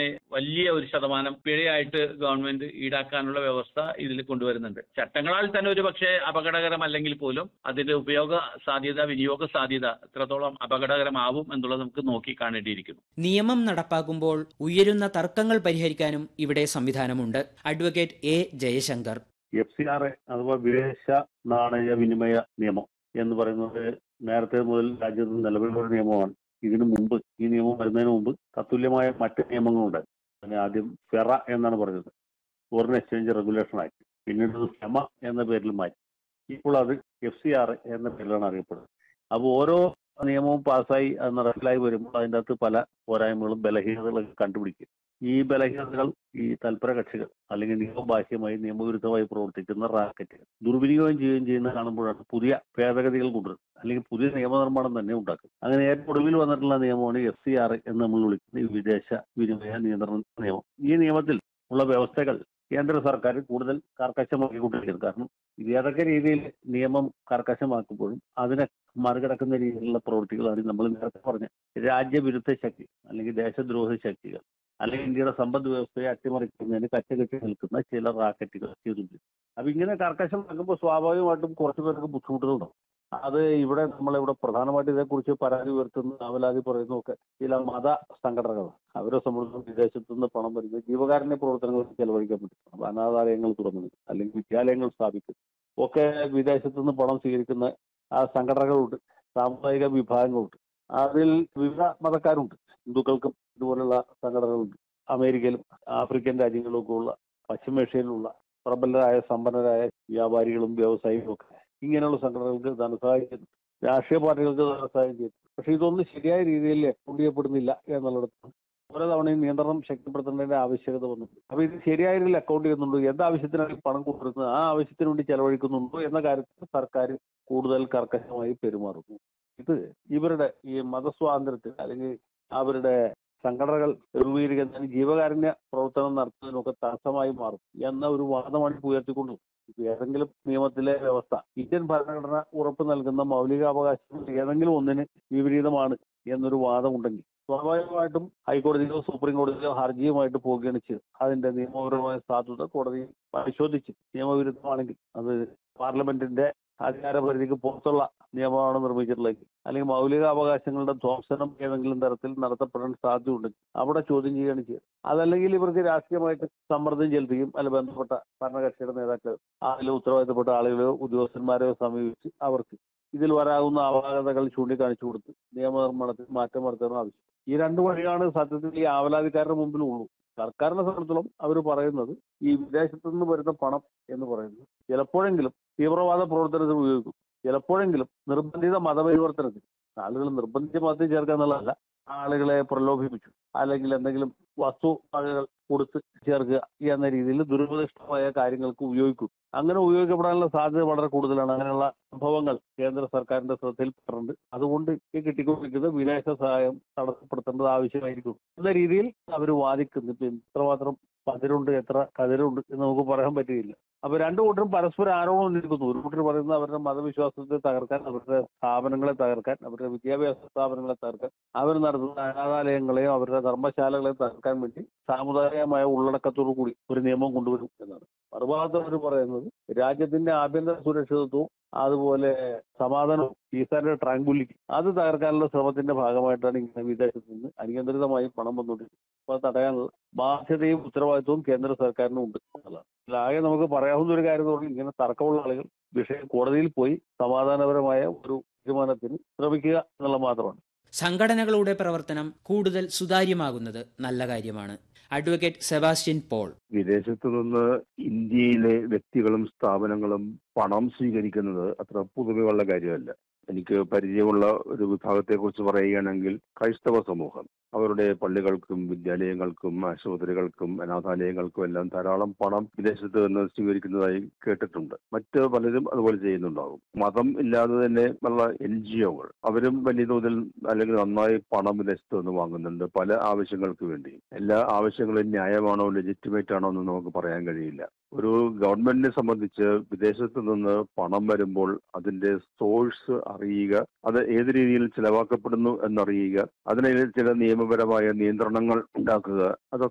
അതിന് വലിയ ഒരു ശതമാനം പിഴയായിട്ട് ഗവൺമെന്റ് ഈടാക്കാനുള്ള വ്യവസ്ഥ ഇതിൽ കൊണ്ടുവരുന്നുണ്ട് ചട്ടങ്ങളാൽ തന്നെ ഒരു പക്ഷേ അപകടകരമല്ലെങ്കിൽ പോലും അതിന്റെ ഉപയോഗ സാധ്യത വിനിയോഗ സാധ്യത എത്രത്തോളം അപകടകരമാവും എന്നുള്ളത് നമുക്ക് നോക്കി കാണേണ്ടിയിരിക്കുന്നു നിയമം നടപ്പാക്കുമ്പോൾ ഉയരുന്ന തർക്കങ്ങൾ പരിഹരിക്കാനും ഇവിടെ സംവിധാനമുണ്ട് advocate A Jayashankar F C R A അഥവാ വിദേശ നാണയ വിനിമയ നിയമം എന്ന് പറയുന്നത് നേരത്തെ മുതൽ രാജ്യത്ത് നിലവിലുള്ള ഒരു നിയമമാണ് ഇതിനു മുമ്പ് ഈ നിയമം വരുന്നതിന് മുമ്പ് തത്തുല്യമായ മറ്റ് നിയമങ്ങളുണ്ട് അതിന് ആദ്യം ഫെറ എന്നാണ് പറഞ്ഞത് ഫോറിൻ എക്സ്ചേഞ്ച് റെഗുലേഷൻ ആക്ട് പിന്നീട് അത് ഫെമ എന്ന പേരിൽ മാറ്റി ഇപ്പോൾ അത് എഫ് സി ആർ എന്ന പേരിലാണ് അറിയപ്പെടുന്നത് അപ്പോൾ ഓരോ നിയമവും പാസ്സായി അത് നടപ്പിലായി വരുമ്പോൾ അതിൻ്റെ അകത്ത് പല പോരായ്മകളും ബലഹീനതകളൊക്കെ കണ്ടുപിടിക്കും ഈ ബലഹീനതകൾ ഈ തൽപര കക്ഷികൾ അല്ലെങ്കിൽ നിയമബാഹ്യമായി നിയമവിരുദ്ധമായി പ്രവർത്തിക്കുന്ന റാക്കറ്റുകൾ ദുർവിനിയോഗം ചെയ്യുകയും ചെയ്യുന്ന കാണുമ്പോഴാണ് പുതിയ ഭേദഗതികൾ കൊണ്ടുവരുന്നത് അല്ലെങ്കിൽ പുതിയ നിയമനിർമ്മാണം തന്നെ ഉണ്ടാക്കും അങ്ങനെ ഏറ്റവും ഒടുവിൽ വന്നിട്ടുള്ള നിയമമാണ് എഫ് സി ആർ എന്ന് നമ്മൾ വിളിക്കുന്ന ഈ വിദേശ വിനിമയ നിയന്ത്രണ നിയമം ഈ നിയമത്തിൽ ഉള്ള വ്യവസ്ഥകൾ കേന്ദ്ര സർക്കാർ കൂടുതൽ കർക്കശമാക്കിക്കൊണ്ടിരിക്കുന്നത് കാരണം ഇത് ഏതൊക്കെ രീതിയിൽ നിയമം കർക്കശമാക്കുമ്പോഴും അതിനെ മറികടക്കുന്ന രീതിയിലുള്ള പ്രവൃത്തികളാണ് നമ്മൾ നേരത്തെ പറഞ്ഞ രാജ്യവിരുദ്ധ ശക്തി അല്ലെങ്കിൽ ദേശദ്രോഹ ശക്തികൾ അല്ലെങ്കിൽ ഇന്ത്യയുടെ സമ്പദ് വ്യവസ്ഥയെ അട്ടിമറിക്കുന്നതിന് കച്ചകെട്ടി നിൽക്കുന്ന ചില റാക്കറ്റുകൾ ചെയ്തിട്ടുണ്ട് അപ്പൊ ഇങ്ങനെ കർക്കശമാക്കുമ്പോൾ സ്വാഭാവികമായിട്ടും കുറച്ചു പേർക്ക് ബുദ്ധിമുട്ടുകളുണ്ടാവും അത് ഇവിടെ നമ്മളിവിടെ പ്രധാനമായിട്ട് ഇതേക്കുറിച്ച് പരാതി ഉയർത്തുന്ന അവലാതി പറയുന്നതൊക്കെ ചില മത സംഘടനകൾ അവരെ സംബന്ധിച്ചും വിദേശത്തു നിന്ന് പണം വരുന്നത് ജീവകാരുണ്യ പ്രവർത്തനങ്ങൾക്ക് ചെലവഴിക്കാൻ പറ്റും അപ്പൊ അനാഥാലയങ്ങൾ തുറന്നു അല്ലെങ്കിൽ വിദ്യാലയങ്ങൾ സ്ഥാപിക്കും ഒക്കെ വിദേശത്തു നിന്ന് പണം സ്വീകരിക്കുന്ന ആ സംഘടനകളുണ്ട് സാമുദായിക വിഭാഗങ്ങളുണ്ട് അതിൽ വിവിധ മതക്കാരുണ്ട് ഹിന്ദുക്കൾക്കും ഇതുപോലുള്ള സംഘടനകളുണ്ട് അമേരിക്കയിലും ആഫ്രിക്കൻ രാജ്യങ്ങളിലൊക്കെ ഉള്ള പശ്ചിമേഷ്യയിലുള്ള പ്രബലരായ സമ്പന്നരായ വ്യാപാരികളും വ്യവസായികളും ഒക്കെ ഇങ്ങനെയുള്ള സംഘടനകൾക്ക് ധനസഹായം ചെയ്യുന്നു രാഷ്ട്രീയ പാർട്ടികൾക്ക് ധനസഹായം ചെയ്യുന്നു പക്ഷെ ഇതൊന്നും ശരിയായ രീതിയിൽ അക്കൗണ്ട് ചെയ്യപ്പെടുന്നില്ല എന്നുള്ളിടത്ത് ഓരോ തവണയും നിയന്ത്രണം ശക്തിപ്പെടുത്തേണ്ടതിന്റെ ആവശ്യകത വന്നിട്ടുണ്ട് അപ്പൊ ഇത് ശരിയായ രീതിയിൽ അക്കൗണ്ട് ചെയ്യുന്നുണ്ടോ എന്ത് ആവശ്യത്തിനാണ് ഈ പണം കൊണ്ടുവരുന്നത് ആ ആവശ്യത്തിന് വേണ്ടി ചെലവഴിക്കുന്നുണ്ടോ എന്ന കാര്യത്തിൽ സർക്കാർ കൂടുതൽ കർക്കശമായി പെരുമാറുന്നു ഇത് ഇവരുടെ ഈ മതസ്വാതന്ത്ര്യത്തിൽ അല്ലെങ്കിൽ അവരുടെ സംഘടനകൾ രൂപീകരിക്കുന്നതിന് ജീവകാരുണ്യ പ്രവർത്തനം നടത്തുന്നതിനൊക്കെ തടസ്സമായി മാറും എന്ന ഒരു വാദമാണ് ഇപ്പോൾ ഉയർത്തിക്കൊണ്ടു ഇപ്പൊ ഏതെങ്കിലും നിയമത്തിലെ വ്യവസ്ഥ ഇന്ത്യൻ ഭരണഘടന ഉറപ്പ് നൽകുന്ന മൗലികാവകാശങ്ങൾ ഏതെങ്കിലും ഒന്നിന് വിപരീതമാണ് എന്നൊരു വാദമുണ്ടെങ്കിൽ സ്വാഭാവികമായിട്ടും ഹൈക്കോടതിയിലോ സുപ്രീം കോടതിയിലോ ഹർജിയുമായിട്ട് പോവുകയാണ് ചെയ്തത് അതിന്റെ നിയമപരമായ സാധുത കോടതി പരിശോധിച്ച് നിയമവിരുദ്ധമാണെങ്കിൽ അത് പാർലമെന്റിന്റെ അധികാരപരിധിക്ക് പുറത്തുള്ള നിയമമാണ് നിർമ്മിച്ചിട്ടുള്ളത് അല്ലെങ്കിൽ മൗലിക അവകാശങ്ങളുടെ ധ്വംസനം ഏതെങ്കിലും തരത്തിൽ നടത്തപ്പെടാൻ സാധ്യതയുണ്ടെങ്കിൽ അവിടെ ചോദ്യം ചെയ്യുകയാണ് ചെയ്യുക അതല്ലെങ്കിൽ ഇവർക്ക് രാഷ്ട്രീയമായിട്ട് സമ്മർദ്ദം ചെലുത്തുകയും അല്ല ബന്ധപ്പെട്ട ഭരണകക്ഷിയുടെ നേതാക്കൾ അതിൽ ഉത്തരവാദിത്തപ്പെട്ട ആളുകളെയോ ഉദ്യോഗസ്ഥന്മാരെയോ സമീപിച്ച് അവർക്ക് ഇതിൽ വരാവുന്ന അപാകതകൾ ചൂണ്ടിക്കാണിച്ചു കൊടുത്ത് നിയമനിർമ്മാണത്തിൽ മാറ്റം വരുത്തണം ആവശ്യം ഈ രണ്ട് വഴിയാണ് സത്യത്തിൽ ഈ ആവലാതിക്കാരുടെ മുമ്പിൽ ഉള്ളൂ സർക്കാരിനെ സംബന്ധിച്ചിടത്തോളം അവർ പറയുന്നത് ഈ വിദേശത്തു നിന്ന് വരുന്ന പണം എന്ന് പറയുന്നത് ചിലപ്പോഴെങ്കിലും തീവ്രവാദ പ്രവർത്തനത്തിന് ഉപയോഗിക്കും ചിലപ്പോഴെങ്കിലും നിർബന്ധിത മതപരിവർത്തനത്തിന് ആളുകൾ നിർബന്ധിച്ച മതത്തിൽ ചേർക്കുക എന്നുള്ളതല്ല ആളുകളെ പ്രലോഭിപ്പിച്ചു അല്ലെങ്കിൽ എന്തെങ്കിലും വസ്തു വകകൾ കൊടുത്ത് ചേർക്കുക എന്ന രീതിയിൽ ദുരുപദിഷ്ടമായ കാര്യങ്ങൾക്ക് ഉപയോഗിക്കും അങ്ങനെ ഉപയോഗിക്കപ്പെടാനുള്ള സാധ്യത വളരെ കൂടുതലാണ് അങ്ങനെയുള്ള സംഭവങ്ങൾ കേന്ദ്ര സർക്കാരിന്റെ ശ്രദ്ധയിൽപ്പെട്ടിട്ടുണ്ട് അതുകൊണ്ട് ഈ കിട്ടിക്കൊണ്ടിരിക്കുന്ന വിദേശ സഹായം തടസ്സപ്പെടുത്തേണ്ടത് ആവശ്യമായിരിക്കും എന്ന രീതിയിൽ അവർ വാദിക്കുന്നു ഇപ്പൊ എത്രമാത്രം പതിരുണ്ട് എത്ര കതിരുണ്ട് എന്ന് നമുക്ക് പറയാൻ പറ്റുകയില്ല അപ്പൊ രണ്ടു കൂട്ടരും പരസ്പരം ആരോപണം ഉന്നയിക്കുന്നു ഒരു കൂട്ടർ പറയുന്നത് അവരുടെ മതവിശ്വാസത്തെ തകർക്കാൻ അവരുടെ സ്ഥാപനങ്ങളെ തകർക്കാൻ അവരുടെ വിദ്യാഭ്യാസ സ്ഥാപനങ്ങളെ തകർക്കാൻ അവർ നടത്തുന്ന അനാഥാലയങ്ങളെയും അവരുടെ ധർമ്മശാലകളെയും തകർക്കാൻ വേണ്ടി സാമുദായികമായ ഉള്ളടക്കത്തോടു കൂടി ഒരു നിയമം കൊണ്ടുവരും എന്നാണ് മറുഭാഗത്ത് അവർ പറയുന്നത് രാജ്യത്തിന്റെ ആഭ്യന്തര സുരക്ഷിതത്വവും അതുപോലെ സമാധാനവും പീസാന്റെ ട്രാങ്കുലിറ്റി അത് തകർക്കാനുള്ള ശ്രമത്തിന്റെ ഭാഗമായിട്ടാണ് ഇങ്ങനെ വിദേശത്ത് നിന്ന് അനിയന്ത്രിതമായി പണം വന്നുകൊണ്ടിരിക്കുന്നത് അപ്പൊ അത് തടയാനുള്ള ബാധ്യതയും ഉത്തരവാദിത്വവും കേന്ദ്ര സർക്കാരിനും ഉണ്ട് എന്നുള്ളതാണ് ആകെ നമുക്ക് പറയാവുന്ന ഒരു കാര്യം എന്ന് പറഞ്ഞാൽ ഇങ്ങനെ തർക്കമുള്ള ആളുകൾ വിഷയം കോടതിയിൽ പോയി സമാധാനപരമായ ഒരു തീരുമാനത്തിന് ശ്രമിക്കുക എന്നുള്ളത് മാത്രമാണ് സംഘടനകളുടെ പ്രവർത്തനം കൂടുതൽ സുതാര്യമാകുന്നത് നല്ല കാര്യമാണ് അഡ്വക്കേറ്റ് സെബാസ്റ്റ്യൻ പോൾ വിദേശത്തു നിന്ന് ഇന്ത്യയിലെ വ്യക്തികളും സ്ഥാപനങ്ങളും പണം സ്വീകരിക്കുന്നത് അത്ര പുതുമയുള്ള കാര്യമല്ല എനിക്ക് പരിചയമുള്ള ഒരു വിഭാഗത്തെ കുറിച്ച് പറയുകയാണെങ്കിൽ ക്രൈസ്തവ സമൂഹം അവരുടെ പള്ളികൾക്കും വിദ്യാലയങ്ങൾക്കും ആശുപത്രികൾക്കും അനാഥാലയങ്ങൾക്കും എല്ലാം ധാരാളം പണം വിദേശത്ത് നിന്ന് സ്വീകരിക്കുന്നതായി കേട്ടിട്ടുണ്ട് മറ്റ് പലരും അതുപോലെ ചെയ്യുന്നുണ്ടാകും മതം ഇല്ലാതെ തന്നെ ഉള്ള എൻ ജി ഒകൾ അവരും വലിയ തോതിൽ അല്ലെങ്കിൽ നന്നായി പണം വിദേശത്ത് നിന്ന് വാങ്ങുന്നുണ്ട് പല ആവശ്യങ്ങൾക്ക് വേണ്ടി എല്ലാ ആവശ്യങ്ങളും ന്യായമാണോ ലെജിറ്റിമേറ്റ് ആണോ എന്ന് നമുക്ക് പറയാൻ കഴിയില്ല ഒരു ഗവൺമെന്റിനെ സംബന്ധിച്ച് വിദേശത്ത് നിന്ന് പണം വരുമ്പോൾ അതിന്റെ സോഴ്സ് അറിയുക അത് ഏത് രീതിയിൽ ചിലവാക്കപ്പെടുന്നു എന്നറിയുക അതിനെ ചില നിയമപരമായ നിയന്ത്രണങ്ങൾ ഉണ്ടാക്കുക അതൊക്കെ